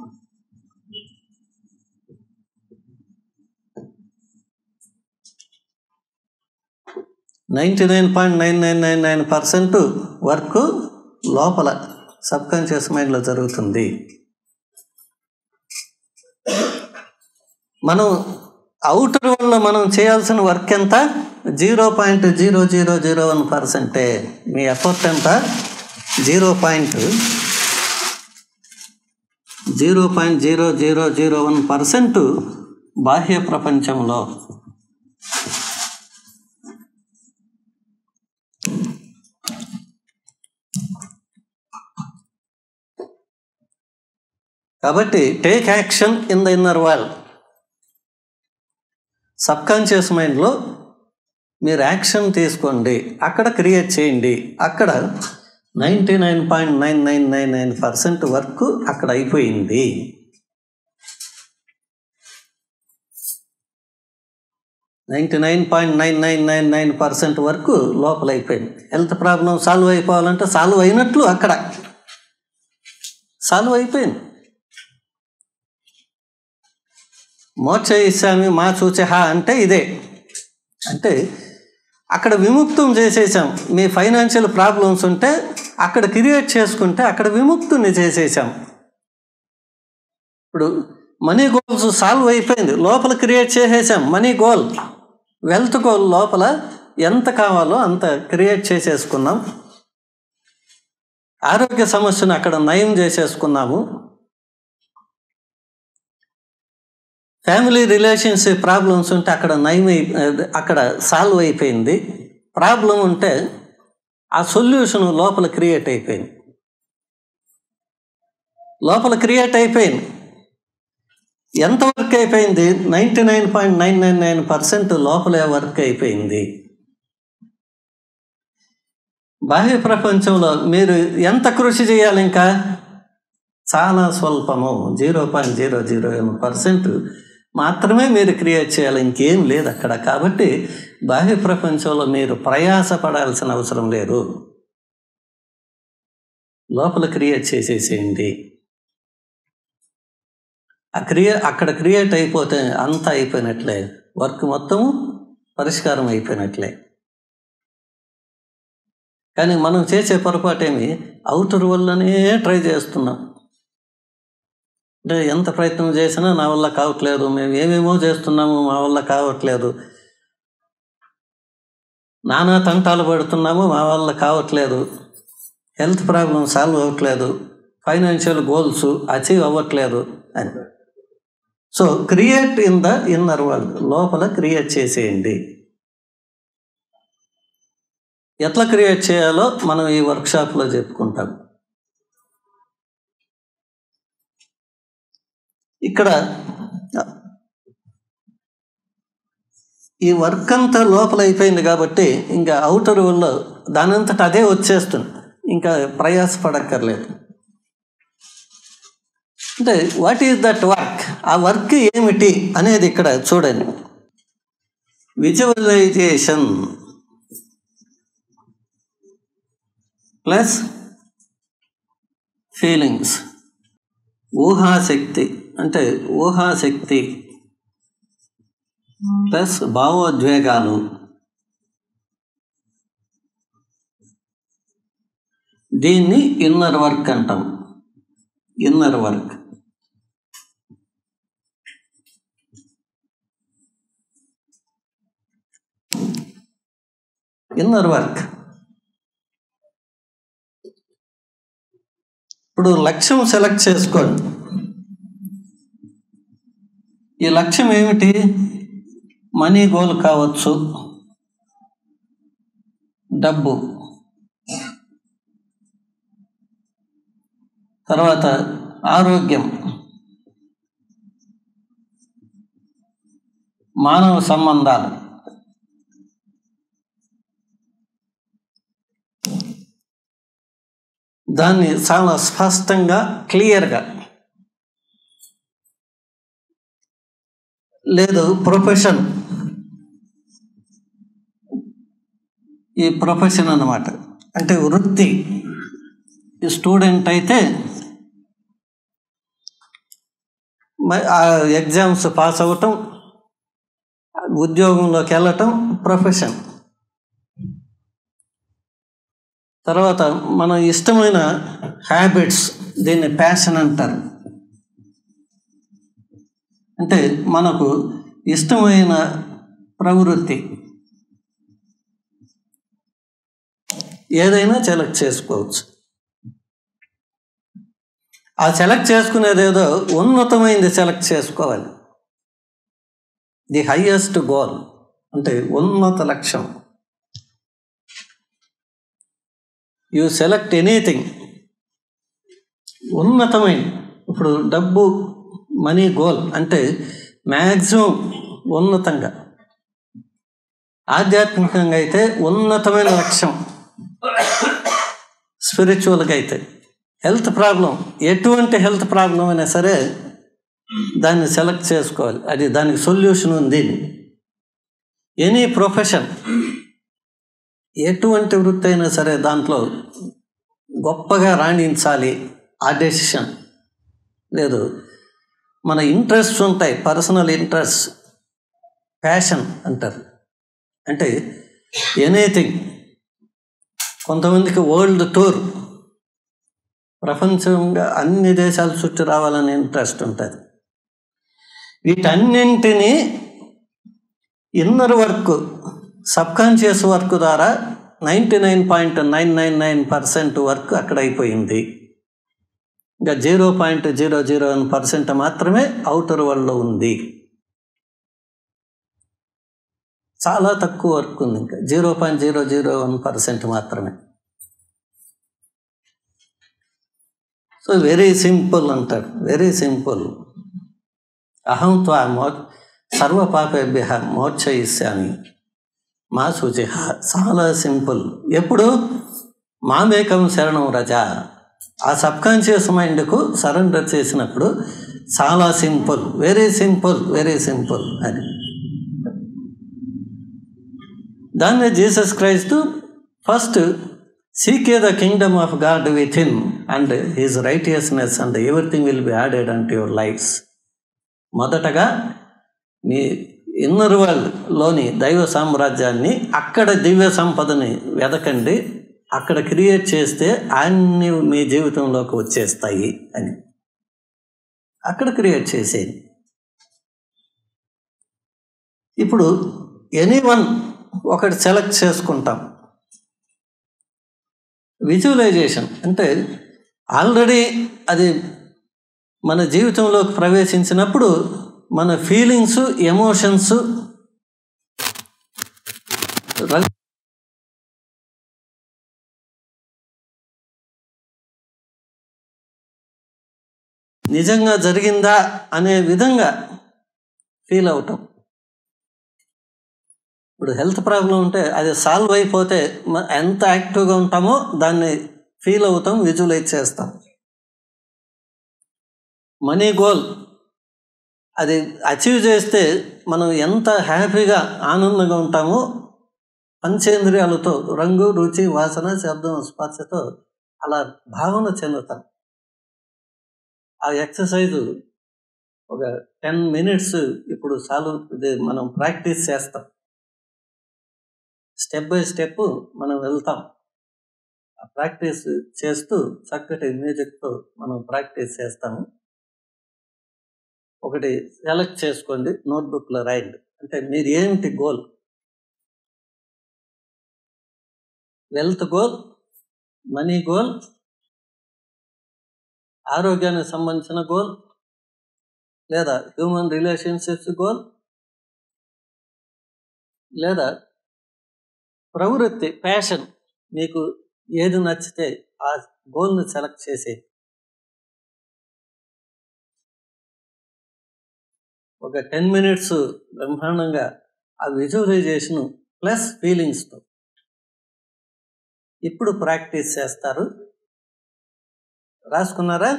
[SPEAKER 2] ninety nine point nine nine nine nine percent work లోపల సబ్కాన్షియస్ మైండ్లో జరుగుతుంది మనం అవుటర్ వల్ల మనం చేయాల్సిన వర్క్ ఎంత zero point zero zero zero one పర్సెంటే మీ ఎఫర్ట్ ఎంత zero point zero point zero zero zero one percent బాహ్య ప్రపంచంలో కాబట్టి take action in the inner world subconscious మైండ్లో మీరు యాక్షన్ తీసుకోండి అక్కడ క్రియేట్ చేయండి అక్కడ ninety nine point nine nine nine nine percent work అక్కడ అయిపోయింది ninety nine point nine nine nine nine percent వరకు లోపల అయిపోయింది హెల్త్ ప్రాబ్లం సాల్వ్ అయిపోవాలంటే సాల్వ్ అయినట్లు అక్కడ సాల్వ్ అయిపోయింది మోక్ష ఇస్సామి మా చూచహ అంటే ఇదే అంటే అక్కడ విముక్తం చేసేసాం మీ ఫైనాన్షియల్ ప్రాబ్లమ్స్ ఉంటే అక్కడ క్రియేట్ చేసుకుంటే అక్కడ విముక్తుని చేసేసాం ఇప్పుడు మనీ గోల్స్ సాల్వ్ అయిపోయింది లోపల క్రియేట్ చేసేసాం మనీ గోల్ వెల్త్ గోల్ లోపల ఎంత కావాలో అంత క్రియేట్ చేసేసుకున్నాం ఆరోగ్య సమస్యను అక్కడ నయం చేసేసుకున్నాము ఫ్యామిలీ రిలేషన్షిప్ ప్రాబ్లమ్స్ ఉంటే అక్కడ నయం అయి అక్కడ సాల్వ్ అయిపోయింది ప్రాబ్లం ఉంటే ఆ సొల్యూషన్ లోపల క్రియేట్ అయిపోయింది లోపల క్రియేట్ అయిపోయింది ఎంత వర్క్ అయిపోయింది ninety nine point nine nine nine percent లోపలే వర్క్ అయిపోయింది బాహ్య ప్రపంచంలో మీరు ఎంత కృషి చేయాలి ఇంకా చాలా స్వల్పము zero point zero zero percent మాత్రమే మీరు క్రియేట్ చేయాలి ఇంకేం లేదు అక్కడ కాబట్టి బాహ్య ప్రపంచంలో మీరు ప్రయాస పడాల్సిన అవసరం లేదు లోపల క్రియేట్ చేసేసేయండి ఆ క్రియ అక్కడ క్రియేట్ అయిపోతే అంతా అయిపోయినట్లే వర్క్ మొత్తం పరిష్కారం అయిపోయినట్లే కానీ మనం చేసే పొరపాటేమి అవుటర్ వల్లనే ట్రై చేస్తున్నాం అంటే ఎంత ప్రయత్నం చేసినా నా వల్ల కావట్లేదు మేము ఏమేమో చేస్తున్నాము మా వల్ల కావట్లేదు నానా తంటాలు పడుతున్నాము మా వల్ల కావట్లేదు హెల్త్ ప్రాబ్లం సాల్వ్ అవ్వట్లేదు ఫైనాన్షియల్ గోల్స్ అచీవ్ అవ్వట్లేదు అని so create in the inner world లోపల క్రియేట్ చేసేయండి ఎట్లా క్రియేట్ చేయాలో మనం ఈ వర్క్షాప్లో చెప్పుకుంటాం ఇక్కడ ఈ వర్క్ అంతా లోపల అయిపోయింది కాబట్టి ఇంకా అవుటర్ వల్ల దానంతట అదే వచ్చేస్తుంది ఇంకా ప్రయాసపడక్కర్లేదు అంటే వాట్ ఈస్ దట్ వర్క్ ఆ వర్క్ ఏమిటి అనేది ఇక్కడ చూడండి విజువలైజేషన్ ప్లస్ ఫీలింగ్స్ ఊహాశక్తి అంటే ఊహాశక్తి ప్లస్ భావోద్వేగాలు దీన్ని ఇన్నర్ వర్క్ అంటాం ఇన్నర్ వర్క్ ఇన్నర్ వర్క్ ఇప్పుడు లక్ష్యం సెలెక్ట్ చేసుకోండి ఈ లక్ష్యం ఏమిటి మనీ గోల్ కావచ్చు డబ్బు తర్వాత ఆరోగ్యం మానవ సంబంధాలు దాన్ని చాలా స్పష్టంగా క్లియర్గా లేదు ప్రొఫెషన్ ఈ ప్రొఫెషన్ అన్నమాట అంటే వృత్తి ఈ స్టూడెంట్ అయితే మ- ఆ ఎగ్జామ్స్ పాస్ అవ్వటం ఉద్యోగంలోకి వెళ్ళటం ప్రొఫెషన్ తర్వాత మన ఇష్టమైన హ్యాబిట్స్ దీన్ని ప్యాషన్ అంటారు అంటే మనకు ఇష్టమైన ప్రవృత్తి ఏదైనా సెలెక్ట్ చేసుకోవచ్చు ఆ సెలెక్ట్ చేసుకునేది ఏదో ఉన్నతమైనది సెలెక్ట్ చేసుకోవాలి ది హయ్యెస్ట్ గోల్ అంటే ఉన్నత లక్ష్యం యు సెలెక్ట్ ఎనీథింగ్ ఉన్నతమైన ఇప్పుడు డబ్బు మనీ గోల్ అంటే మ్యాక్సిమం ఉన్నతంగా ఆధ్యాత్మికంగా అయితే ఉన్నతమైన లక్ష్యం స్పిరిచువల్గా అయితే హెల్త్ ప్రాబ్లం ఎటువంటి హెల్త్ ప్రాబ్లం అయినా సరే దాన్ని సెలెక్ట్ చేసుకోవాలి అది దానికి సొల్యూషన్ ఉంది ఎనీ ప్రొఫెషన్ ఎటువంటి వృత్తి అయినా సరే దాంట్లో గొప్పగా రాణించాలి ఆ డెసిషన్ లేదు మన ఇంట్రెస్ట్ ఉంటాయి పర్సనల్ ఇంట్రెస్ట్ ప్యాషన్ అంటారు అంటే ఎనీథింగ్ కొంతమందికి వరల్డ్ టూర్ ప్రపంచంగా అన్ని దేశాలు చుట్టూ రావాలని ఇంట్రెస్ట్ ఉంటుంది వీటన్నింటినీ ఇన్నర్ వర్క్ సబ్కాన్షియస్ వర్క్ ద్వారా ninety nine point nine nine nine percent work అక్కడ అయిపోయింది ఇంకా zero point zero zero one percent మాత్రమే అవుటర్ వరల్డ్లో ఉంది చాలా తక్కువ వర్క్ ఉంది ఇంకా zero point zero zero one percent మాత్రమే సో వెరీ సింపుల్ అంటాడు వెరీ సింపుల్ అహం త్వా మో సర్వ పాపేభ్య మోక్షయిష్యామి మా శుచి చాలా సింపుల్ ఎప్పుడు మామేకం శరణం రజ ఆ సబ్కాన్షియస్ మైండ్కు సరెండర్ చేసినప్పుడు చాలా simple very simple very simple అని దాన్ని Jesus Christ first seek the kingdom of God within and his righteousness and everything will be added and your lifes మొదటగా మీ ఇన్నర్ వరల్డ్లోని దైవ సామ్రాజ్యాన్ని అక్కడ దివ్య సంపదని వెదకండి అక్కడ క్రియేట్ చేస్తే అన్ని మీ జీవితంలోకి వచ్చేస్తాయి అని అక్కడ క్రియేట్ చేసేది ఇప్పుడు ఎనీ వన్ ఒకటి సెలెక్ట్ చేసుకుంటాం విజువలైజేషన్ అంటే ఆల్రెడీ అది మన జీవితంలోకి ప్రవేశించినప్పుడు మన ఫీలింగ్స్ ఎమోషన్స్ నిజంగా జరిగిందా అనే విధంగా ఫీల్ అవటం ఇప్పుడు హెల్త్ ప్రాబ్లం ఉంటే అది సాల్వ్ అయిపోతే మ- ఎంత యాక్టివ్గా ఉంటామో దాన్ని ఫీల్ అవుతాం విజువలైజ్ చేస్తాం మనీ గోల్ అది అచీవ్ చేస్తే మనం ఎంత హ్యాపీగా ఆనందంగా ఉంటామో పంచేంద్రియాలతో రంగు రుచి వాసన శబ్దం స్పర్శతో అలా భావన చెందుతాం ఆ ఎక్సర్సైజు ఒక టెన్ మినిట్స్ ఇప్పుడు చాలు ఇది మనం ప్రాక్టీస్ చేస్తాం స్టెప్ బై స్టెప్ మనం వెళ్తాం ఆ ప్రాక్టీస్ చేస్తూ చక్కటి మ్యూజిక్తో మనం ప్రాక్టీస్ చేస్తాము ఒకటి సెలెక్ట్ చేసుకోండి నోట్బుక్లో రాయండి అంటే మీరు ఏమిటి goal wealth goal money goal ఆరోగ్యానికి సంబంధించిన గోల్ లేదా హ్యూమన్ రిలేషన్షిప్స్ గోల్ లేదా ప్రవృత్తి ప్యాషన్ మీకు ఏది నచ్చితే ఆ గోల్ని సెలెక్ట్ చేసి ఒక టెన్ మినిట్స్ బ్రహ్మాండంగా ఆ విజువలైజేషన్ ప్లస్ ఫీలింగ్స్తో ఇప్పుడు ప్రాక్టీస్ చేస్తారు రాసుకున్నారా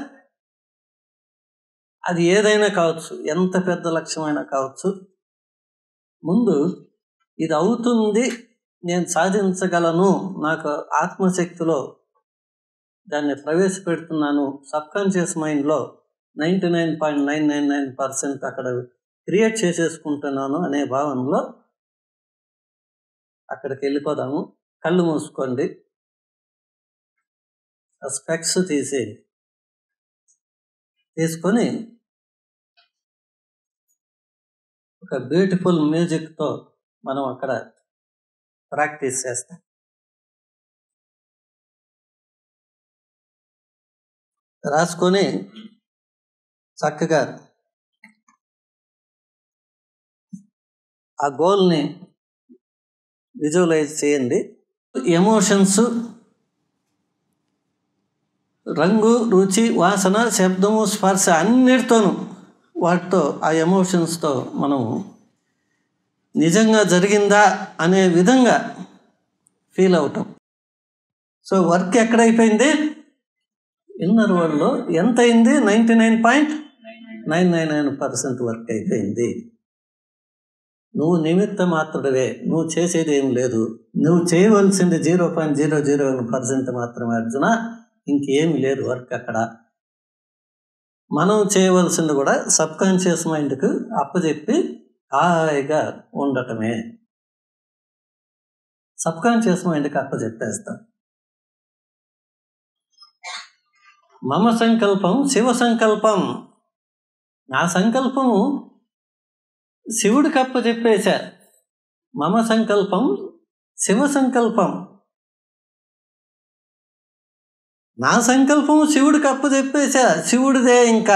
[SPEAKER 2] అది ఏదైనా కావచ్చు ఎంత పెద్ద లక్ష్యమైనా కావచ్చు ముందు ఇది అవుతుంది నేను సాధించగలను నాకు ఆత్మశక్తిలో దాన్ని ప్రవేశపెడుతున్నాను సబ్కాన్షియస్ మైండ్లో ninety nine point nine nine nine percent అక్కడ క్రియేట్ చేసేసుకుంటున్నాను అనే భావనలో అక్కడికి వెళ్ళిపోదాము కళ్ళు మూసుకోండి ఆ స్పెక్స్ తీసేయండి తీసుకొని ఒక బ్యూటిఫుల్ మ్యూజిక్తో మనం అక్కడ ప్రాక్టీస్ చేస్తాం రాసుకొని చక్కగా ఆ గోల్ని విజువలైజ్ చేయండి ఎమోషన్స్ రంగు రుచి వాసన శబ్దము స్పర్శ అన్నిటితోనూ వాటితో ఆ ఎమోషన్స్తో మనం నిజంగా జరిగిందా అనే విధంగా ఫీల్ అవటం సో వర్క్ ఎక్కడైపోయింది ఇన్నర్ వరల్డ్లో ఎంత అయింది ninety nine point nine nine nine percent work అయిపోయింది నువ్వు నిమిత్త మాత్రమే నువ్వు చేసేది ఏం లేదు నువ్వు చేయవలసింది zero point zero zero one percent మాత్రమే అర్జున ఇంకేమి లేదు వర్క్ అక్కడ మనం చేయవలసింది కూడా సబ్ కాన్షియస్ మైండ్కు అప్పచెప్పి హాయిగా ఉండటమే సబ్ కాన్షియస్ మైండ్కి అప్పచెప్పేస్తాం మమ సంకల్పం శివ సంకల్పం నా సంకల్పము శివుడికి అప్పచెప్పేశా మమ సంకల్పం శివ సంకల్పం నా సంకల్పం శివుడికి అప్పచెప్పేశా శివుడిదే ఇంకా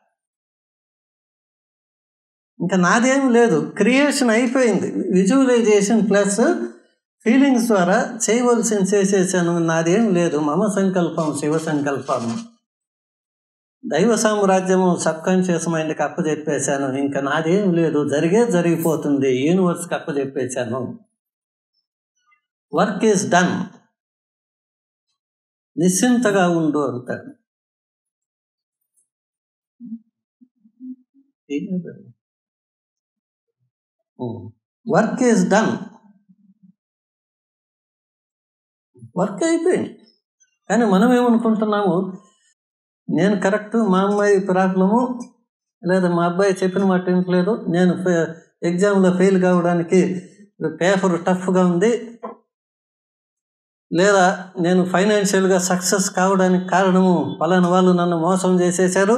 [SPEAKER 2] ఇంకా నాదేం లేదు క్రియేషన్ అయిపోయింది విజువలైజేషన్ ప్లస్ ఫీలింగ్స్ ద్వారా చేయవలసింది చేసేసాను నాదేం లేదు మమ సంకల్పం శివ సంకల్పం దైవ సామ్రాజ్యము సబ్కాన్షియస్ మైండ్కి అప్పచెప్పేశాను ఇంకా నాదేం లేదు జరిగే జరిగిపోతుంది యూనివర్స్కి అప్పచెప్పేశాను వర్క్ ఈజ్ డన్ నిశ్చింతగా ఉండు అంటాడు వర్క్ ఈజ్ డన్ వర్క్ అయిపోయింది కానీ మనం ఏమనుకుంటున్నాము నేను కరెక్ట్ మా అమ్మాయి ప్రాబ్లము లేదా మా అబ్బాయి చెప్పిన మాట వింటలేదు నేను ఎగ్జామ్లో ఫెయిల్ కావడానికి పేపర్ టఫ్గా ఉంది లేదా నేను ఫైనాన్షియల్గా సక్సెస్ కావడానికి కారణము పలానా వాళ్ళు నన్ను మోసం చేసేశారు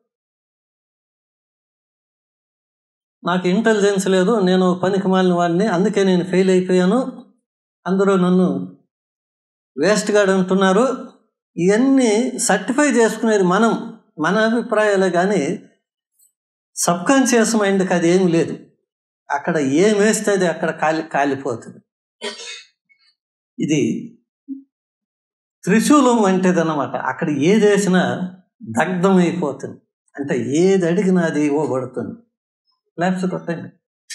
[SPEAKER 2] నాకు ఇంటెలిజెన్స్ లేదు నేను పనికి మాలిన వాడిని అందుకే నేను ఫెయిల్ అయిపోయాను అందరూ నన్ను వేస్ట్గా అంటున్నారు ఇవన్నీ సర్టిఫై చేసుకునేది మనం మన అభిప్రాయాలే కానీ సబ్ కాన్షియస్ మైండ్కి అది ఏమి లేదు అక్కడ ఏం వేస్తే అది అక్కడ కాలి కాలిపోతుంది ఇది త్రిశూలం వంటిదన్నమాట అక్కడ ఏది వేసినా దగ్ధం అయిపోతుంది అంటే ఏది అడిగినా అది ఇవ్వబడుతుంది ల్యాబ్స్ కొట్టండి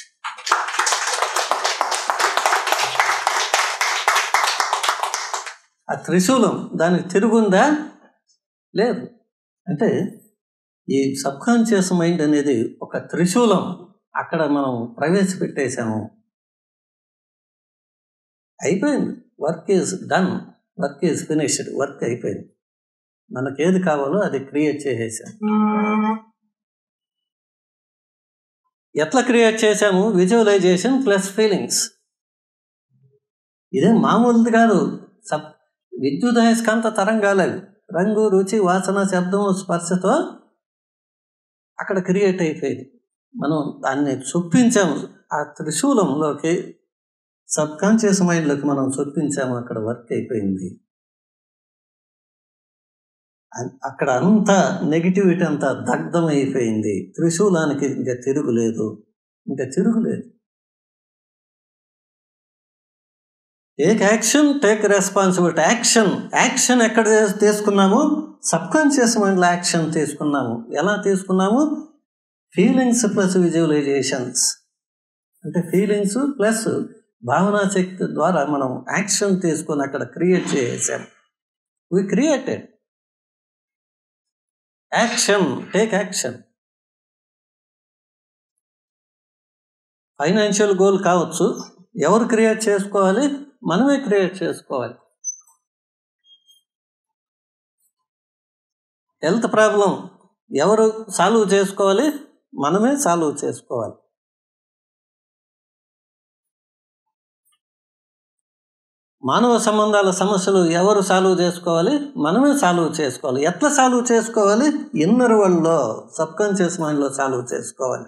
[SPEAKER 2] ఆ త్రిశూలం దానికి తిరుగుందా లేదు అంటే ఈ సబ్కాన్షియస్ మైండ్ అనేది ఒక త్రిశూలం అక్కడ మనం ప్రవేశపెట్టేశాము అయిపోయింది work is done work is finished work అయిపోయింది మనకేది కావాలో అది క్రియేట్ చేసేసాం ఎట్లా క్రియేట్ చేసాము విజువలైజేషన్ ప్లస్ ఫీలింగ్స్ ఇదే మామూలుది కాదు సబ్ విద్యుదయస్కాంత తరంగాలు అవి రంగు రుచి వాసన శబ్దం స్పర్శతో అక్కడ క్రియేట్ అయిపోయింది మనం దాన్ని చొప్పించాము ఆ త్రిశూలంలోకి సబ్ కాన్షియస్ మైండ్లోకి మనం చొప్పించాము అక్కడ వర్క్ అయిపోయింది అ- అక్కడ అంతా నెగిటివిటీ అంతా దగ్ధం అయిపోయింది త్రిశూలానికి ఇంకా తిరుగులేదు ఇంకా తిరుగులేదు take action take responsibility action action ఎక్కడ తీస్- తీసుకున్నాము సబ్ కాన్షియస్ మైండ్లో యాక్షన్ తీసుకున్నాము ఎలా తీసుకున్నాము ఫీలింగ్స్ ప్లస్ విజువలైజేషన్స్ అంటే ఫీలింగ్స్ ప్లస్ భావనా శక్తి ద్వారా మనం యాక్షన్ తీసుకొని అక్కడ క్రియేట్ చేసాం we created action take action financial goal కావచ్చు ఎవరు క్రియేట్ చేసుకోవాలి మనమే క్రియేట్ చేసుకోవాలి హెల్త్ ప్రాబ్లం ఎవరు సాల్వ్ చేసుకోవాలి మనమే సాల్వ్ చేసుకోవాలి మానవ సంబంధాల సమస్యలు ఎవరు సాల్వ్ చేసుకోవాలి మనమే సాల్వ్ చేసుకోవాలి ఎట్లా సాల్వ్ చేసుకోవాలి ఇన్నర్ వరల్డ్లో సబ్ కాన్షియస్ మైండ్లో సాల్వ్ చేసుకోవాలి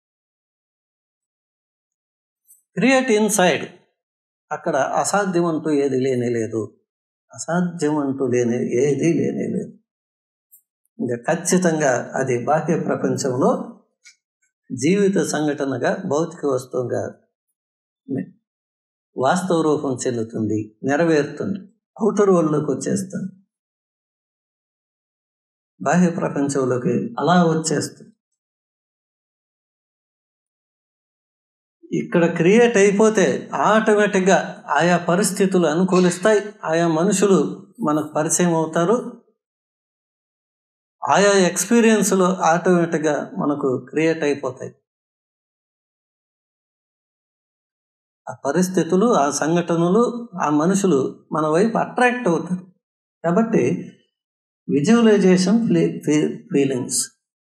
[SPEAKER 2] క్రియేట్ ఇన్సైడ్ అక్కడ అసాధ్యం అంటూ ఏది లేనే లేదు అసాధ్యం అంటూ లేని ఏది లేనే లేదు ఇంకా ఖచ్చితంగా అది బాహ్య ప్రపంచంలో జీవిత సంఘటనగా భౌతిక వస్తువుగా వాస్తవ రూపం చెందుతుంది నెరవేరుతుంది అవుటర్ వరల్డ్లోకి వచ్చేస్తుంది బాహ్య ప్రపంచంలోకి అలా వచ్చేస్తుంది ఇక్కడ క్రియేట్ అయిపోతే ఆటోమేటిక్గా ఆయా పరిస్థితులు అనుకూలిస్తాయి ఆయా మనుషులు మనకు పరిచయం అవుతారు ఆయా ఎక్స్పీరియన్స్లు ఆటోమేటిక్గా మనకు క్రియేట్ అయిపోతాయి ఆ పరిస్థితులు ఆ సంఘటనలు ఆ మనుషులు మన వైపు అట్రాక్ట్ అవుతారు కాబట్టి విజువలైజేషన్ ఫీలింగ్స్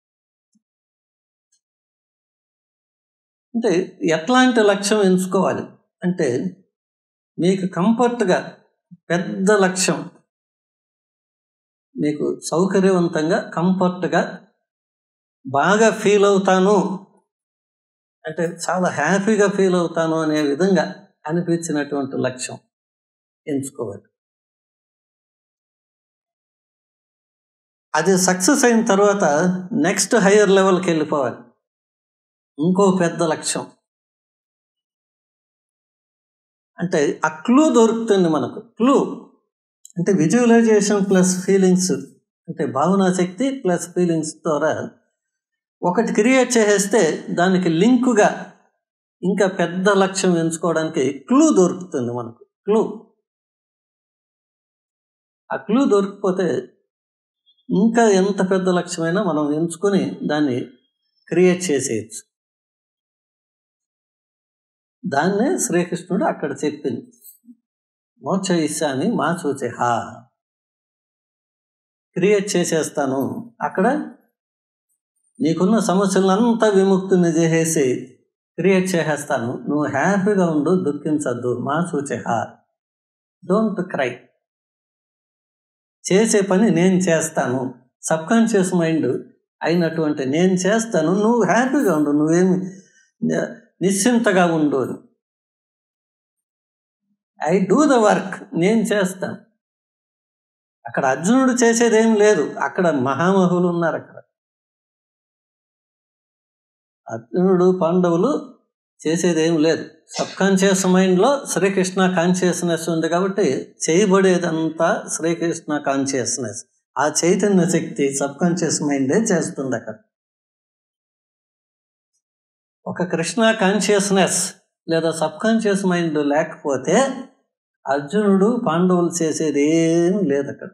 [SPEAKER 2] అంటే ఎట్లాంటి లక్ష్యం ఎంచుకోవాలి అంటే మీకు కంఫర్ట్గా పెద్ద లక్ష్యం మీకు సౌకర్యవంతంగా కంఫర్ట్గా బాగా ఫీల్ అవుతాను అంటే చాలా హ్యాపీగా ఫీల్ అవుతాను అనే విధంగా అనిపించినటువంటి లక్ష్యం ఎంచుకోవాలి అది సక్సెస్ అయిన తర్వాత నెక్స్ట్ హయ్యర్ లెవెల్కి వెళ్ళిపోవాలి ఇంకో పెద్ద లక్ష్యం అంటే ఆ క్లూ దొరుకుతుంది మనకు క్లూ అంటే విజువలైజేషన్ ప్లస్ ఫీలింగ్స్ అంటే భావనా శక్తి ప్లస్ ఫీలింగ్స్ ద్వారా ఒకటి క్రియేట్ చేసేస్తే దానికి లింకుగా ఇంకా పెద్ద లక్ష్యం ఎంచుకోవడానికి క్లూ దొరుకుతుంది మనకు క్లూ ఆ క్లూ దొరికిపోతే ఇంకా ఎంత పెద్ద లక్ష్యమైనా మనం ఎంచుకొని దాన్ని క్రియేట్ చేసేయచ్చు దాన్నే శ్రీకృష్ణుడు అక్కడ చెప్పింది మోక్ష ఇష్యాన్ని మా చూచే హా క్రియేట్ చేసేస్తాను అక్కడ నీకున్న సమస్యలంతా విముక్తిని చేసేసి క్రియేట్ చేసేస్తాను నువ్వు హ్యాపీగా ఉండు దుఃఖించద్దు మా చూచే హా డోంట్ క్రై చేసే పని నేను చేస్తాను సబ్కాన్షియస్ మైండ్ అయినటువంటి నేను చేస్తాను నువ్వు హ్యాపీగా ఉండు నువ్వేమి నిశ్చింతగా ఉండు అని ఐ డూ ద వర్క్ నేను చేస్తాను అక్కడ అర్జునుడు చేసేదేం లేదు అక్కడ మహామహులు ఉన్నారు అక్కడ అర్జునుడు పాండవులు చేసేది ఏం లేదు సబ్ కాన్షియస్ మైండ్లో శ్రీకృష్ణ కాన్షియస్నెస్ ఉంది కాబట్టి చేయబడేదంతా శ్రీకృష్ణ కాన్షియస్నెస్ ఆ చైతన్య శక్తి సబ్ కాన్షియస్ మైండే చేస్తుంది అక్కడ ఒక కృష్ణ కాన్షియస్నెస్ లేదా సబ్ కాన్షియస్ మైండ్ లేకపోతే అర్జునుడు పాండవులు చేసేది ఏం లేదు అక్కడ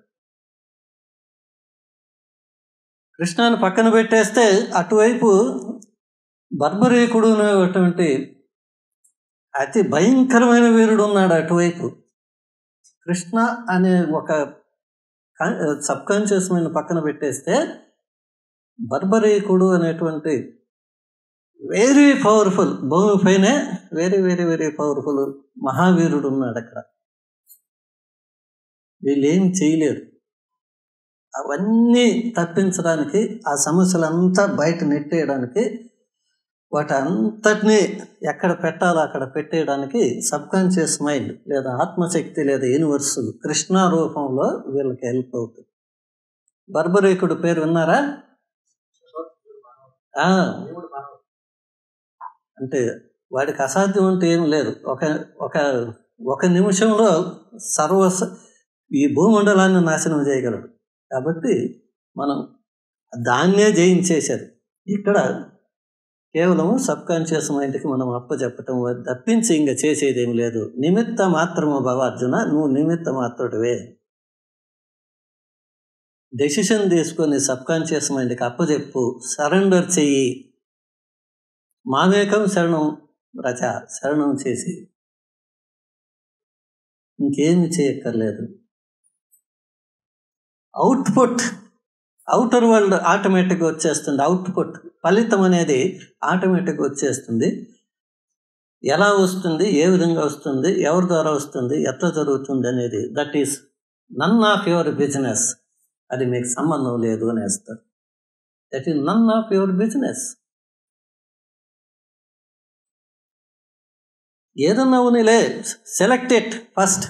[SPEAKER 2] కృష్ణాన్ని పక్కన పెట్టేస్తే అటువైపు బర్బరీకుడు అనేటువంటి అతి భయంకరమైన వీరుడు ఉన్నాడు అటువైపు కృష్ణ అనే ఒక సబ్ కాన్షియస్ మైండ్ పక్కన పెట్టేస్తే బర్బరీకుడు అనేటువంటి వెరీ పవర్ఫుల్ భూమిపైనే వెరీ వెరీ వెరీ పవర్ఫుల్ మహావీరుడు ఉన్నాడు అక్కడ వీళ్ళు ఏం చేయలేరు అవన్నీ తప్పించడానికి ఆ సమస్యలంతా బయట నెట్టేయడానికి వాటి అంతటినీ ఎక్కడ పెట్టాలో అక్కడ పెట్టేయడానికి సబ్ కాన్షియస్ మైండ్ లేదా ఆత్మశక్తి లేదా యూనివర్స్ కృష్ణ రూపంలో వీళ్ళకి హెల్ప్ అవుతుంది బర్బరేకుడు పేరు విన్నారా ఆ, అంటే వాడికి అసాధ్యం అంటే ఏం లేదు ఒక ఒక ఒక నిమిషంలో సర్వ ఈ భూమండలాన్ని నాశనం చేయగలడు కాబట్టి మనం దాన్నే జయించేశారు ఇక్కడ కేవలం సబ్ కాన్షియస్ మైండ్కి మనం అప్పచెప్పటం తప్పించి ఇంకా చేసేది ఏం లేదు నిమిత్త మాత్రము భవ అర్జున నువ్వు నిమిత్త మాత్రుడివే డెసిషన్ తీసుకొని సబ్ కాన్షియస్ మైండ్కి అప్పచెప్పు సరెండర్ చెయ్యి మామేకం శరణం రచ శరణం చేసి ఇంకేమి చేయక్కర్లేదు అవుట్పుట్ అవుటర్ వరల్డ్ ఆటోమేటిక్గా వచ్చేస్తుంది అవుట్పుట్ ఫలితం అనేది ఆటోమేటిక్గా వచ్చేస్తుంది ఎలా వస్తుంది ఏ విధంగా వస్తుంది ఎవరి ద్వారా వస్తుంది ఎట్లా జరుగుతుంది అనేది that is none of your business అది మీకు సంబంధం లేదు అనేస్తారు that is none of your business ఏదన్నా ఉన్నలే select it first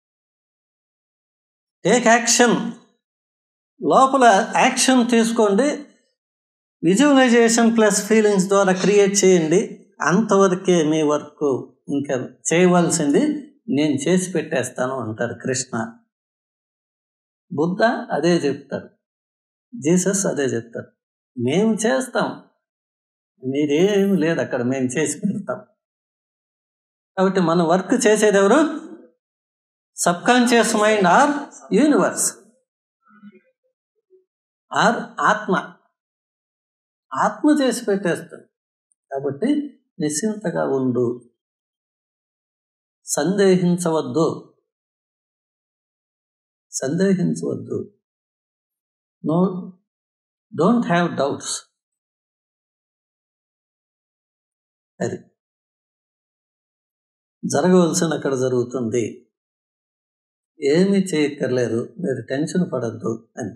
[SPEAKER 2] take action లోపల యాక్షన్ తీసుకోండి విజువలైజేషన్ ప్లస్ ఫీలింగ్స్ ద్వారా క్రియేట్ చేయండి అంతవరకే మీ వర్క్ ఇంకా చేయవలసింది నేను చేసి పెట్టేస్తాను అంటారు కృష్ణ బుద్ధ అదే చెప్తారు జీసస్ అదే చెప్తారు మేము చేస్తాం మీరేమి లేదు అక్కడ మేము చేసి పెడతాం కాబట్టి మన వర్క్ చేసేది ఎవరు subconscious mind or universe or ఆత్మ ఆత్మ చేసి పెట్టేస్తుంది కాబట్టి నిశ్చింతగా ఉండు సందేహించవద్దు సందేహించవద్దు నో డోంట్ హ్యావ్ డౌట్స్ అది జరగవలసిన అక్కడ జరుగుతుంది ఏమీ చేయక్కర్లేదు మీరు టెన్షన్ పడద్దు అని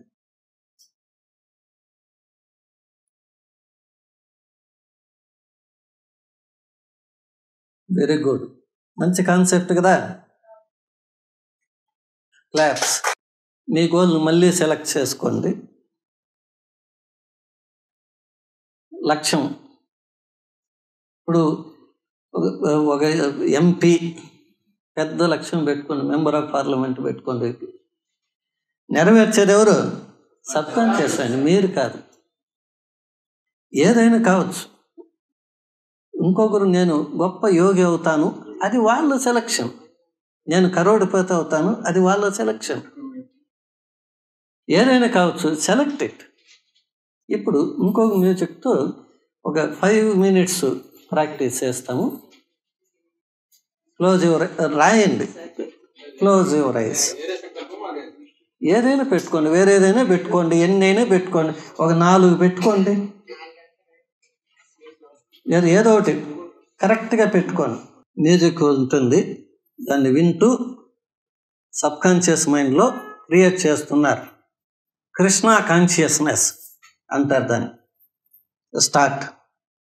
[SPEAKER 2] వెరీ గుడ్ మంచి కాన్సెప్ట్ కదా క్లాప్స్ మీ గోల్ని మళ్ళీ సెలెక్ట్ చేసుకోండి లక్ష్యం ఇప్పుడు ఒక- ఒక ఎంపీ పెద్ద లక్ష్యం పెట్టుకోండి మెంబర్ ఆఫ్ పార్లమెంట్ పెట్టుకోండి నెరవేర్చేది ఎవరు సత్యం చేసండి మీరు కాదు ఏదైనా కావచ్చు ఇంకొకరు నేను గొప్ప యోగి అవుతాను అది వాళ్ళ సెలక్షన్ నేను కరోడిపతి అవుతాను అది వాళ్ళ సెలక్షన్ ఏదైనా కావచ్చు సెలెక్ట్ ఇట్ ఇప్పుడు ఇంకొక మ్యూజిక్తో ఒక ఫైవ్ మినిట్స్ ప్రాక్టీస్ చేస్తాము క్లోజ్ యువర్ రాయండి క్లోజ్ యువర్ ఐస్ ఏదైనా పెట్టుకోండి వేరేదైనా పెట్టుకోండి ఎన్నైనా పెట్టుకోండి ఒక నాలుగు పెట్టుకోండి ఏదో ఏదో ఒకటి కరెక్ట్గా పెట్టుకోండి మ్యూజిక్ ఉంటుంది దాన్ని వింటూ సబ్ కాన్షియస్ మైండ్లో క్రియేట్ చేస్తున్నారు కృష్ణ కాన్షియస్నెస్ అంటారు దాన్ని స్టార్ట్